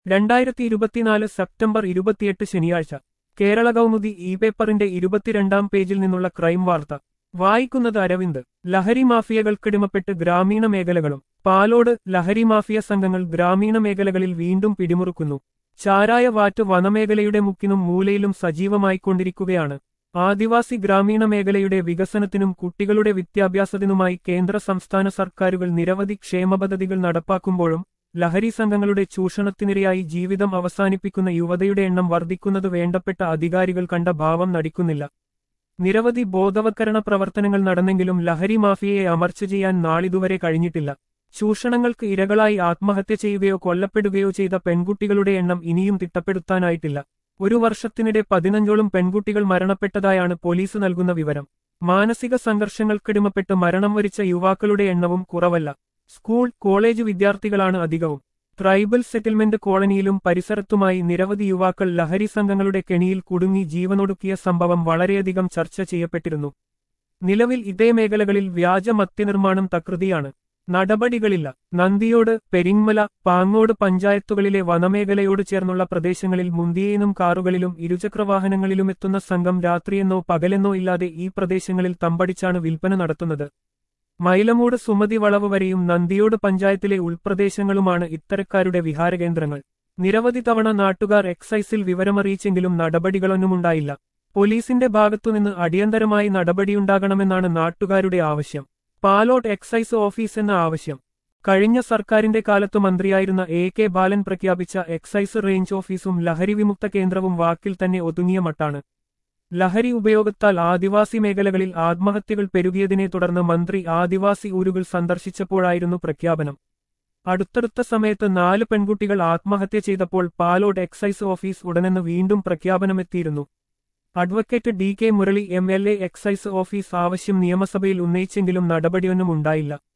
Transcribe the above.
രണ്ടായിരത്തി ഇരുപത്തിനാല് സെപ്റ്റംബർ ഇരുപത്തിയെട്ട് ശനിയാഴ്ച കേരള കൗമുദി ഇ പേപ്പറിന്റെ ഇരുപത്തിരണ്ടാം പേജിൽ നിന്നുള്ള ക്രൈം വാർത്ത വായിക്കുന്നത് അരവിന്ദ് ലഹരി മാഫിയകൾക്കിടിമപ്പെട്ട് ഗ്രാമീണ മേഖലകളും പാലോട് ലഹരി മാഫിയ സംഘങ്ങൾ ഗ്രാമീണ മേഖലകളിൽ വീണ്ടും പിടിമുറുക്കുന്നു ചാരായ വാറ്റ് വനമേഖലയുടെ മുക്കിനും മൂലയിലും സജീവമായിക്കൊണ്ടിരിക്കുകയാണ് ആദിവാസി ഗ്രാമീണ മേഖലയുടെ വികസനത്തിനും കുട്ടികളുടെ വിദ്യാഭ്യാസത്തിനുമായി കേന്ദ്ര സംസ്ഥാന സർക്കാരുകൾ നിരവധി ക്ഷേമ പദ്ധതികൾ നടപ്പാക്കുമ്പോഴും ലഹരി സംഘങ്ങളുടെ ചൂഷണത്തിനിരയായി ജീവിതം അവസാനിപ്പിക്കുന്ന യുവതയുടെ എണ്ണം വർദ്ധിക്കുന്നത് വേണ്ടപ്പെട്ട അധികാരികൾ കണ്ട ഭാവം നടിക്കുന്നില്ല നിരവധി ബോധവത്കരണ പ്രവർത്തനങ്ങൾ നടന്നെങ്കിലും ലഹരി മാഫിയയെ അമർച്ച ചെയ്യാൻ നാളിതുവരെ കഴിഞ്ഞിട്ടില്ല ചൂഷണങ്ങൾക്ക് ഇരകളായി ആത്മഹത്യ ചെയ്യുകയോ കൊല്ലപ്പെടുകയോ ചെയ്ത പെൺകുട്ടികളുടെ എണ്ണം ഇനിയും തിട്ടപ്പെടുത്താനായിട്ടില്ല ഒരു വർഷത്തിനിടെ പതിനഞ്ചോളം പെൺകുട്ടികൾ മരണപ്പെട്ടതായാണ് പോലീസ് നൽകുന്ന വിവരം മാനസിക സംഘർഷങ്ങൾക്കിടിമപ്പെട്ട് മരണം വരിച്ച യുവാക്കളുടെ എണ്ണവും കുറവല്ല സ്കൂൾ കോളേജ് വിദ്യാർത്ഥികളാണ് അധികവും ട്രൈബൽ സെറ്റിൽമെന്റ് കോളനിയിലും പരിസരത്തുമായി നിരവധി യുവാക്കൾ ലഹരി സംഘങ്ങളുടെ കെണിയിൽ കുടുങ്ങി ജീവനൊടുക്കിയ സംഭവം വളരെയധികം ചർച്ച ചെയ്യപ്പെട്ടിരുന്നു നിലവിൽ ഇതേ മേഖലകളിൽ വ്യാജ മദ്യനിർമ്മാണം തകൃതിയാണ് നടപടികളില്ല നന്ദിയോട് പെരിങ്മല പാങ്ങോട് പഞ്ചായത്തുകളിലെ വനമേഖലയോട് ചേർന്നുള്ള പ്രദേശങ്ങളിൽ മുന്തിയേനും കാറുകളിലും ഇരുചക്രവാഹനങ്ങളിലും എത്തുന്ന സംഘം രാത്രിയെന്നോ പകലെന്നോ ഇല്ലാതെ ഈ പ്രദേശങ്ങളിൽ തമ്പടിച്ചാണ് വിൽപ്പന നടത്തുന്നത് മൈലമൂട് സുമതി വളവ് വരെയും നന്ദിയോട് പഞ്ചായത്തിലെ ഉൾപ്രദേശങ്ങളുമാണ് ഇത്തരക്കാരുടെ വിഹാരകേന്ദ്രങ്ങൾ നിരവധി തവണ നാട്ടുകാർ എക്സൈസിൽ വിവരമറിയിച്ചെങ്കിലും നടപടികളൊന്നുമുണ്ടായില്ല പോലീസിന്റെ ഭാഗത്തുനിന്ന് അടിയന്തരമായി നടപടിയുണ്ടാകണമെന്നാണ് നാട്ടുകാരുടെ ആവശ്യം പാലോട്ട് എക്സൈസ് ഓഫീസ് എന്ന ആവശ്യം കഴിഞ്ഞ സർക്കാരിന്റെ കാലത്ത് മന്ത്രിയായിരുന്ന എ കെ ബാലൻ പ്രഖ്യാപിച്ച എക്സൈസ് റേഞ്ച് ഓഫീസും ലഹരി വിമുക്ത കേന്ദ്രവും വാക്കിൽ തന്നെ ഒതുങ്ങിയ മട്ടാണ് ലഹരി ഉപയോഗത്താൽ ആദിവാസി മേഖലകളിൽ ആത്മഹത്യകൾ പെരുകിയതിനെ തുടർന്ന് മന്ത്രി ആദിവാസി ഊരുകൾ സന്ദർശിച്ചപ്പോഴായിരുന്നു പ്രഖ്യാപനം അടുത്തടുത്ത സമയത്ത് നാല് പെൺകുട്ടികൾ ആത്മഹത്യ ചെയ്തപ്പോൾ പാലോട് എക്സൈസ് ഓഫീസ് ഉടനെന്ന് വീണ്ടും പ്രഖ്യാപനമെത്തിയിരുന്നു advocate D K Murali M L A excise office ആവശ്യം നിയമസഭയിൽ ഉന്നയിച്ചെങ്കിലും നടപടിയൊന്നും ഉണ്ടായില്ല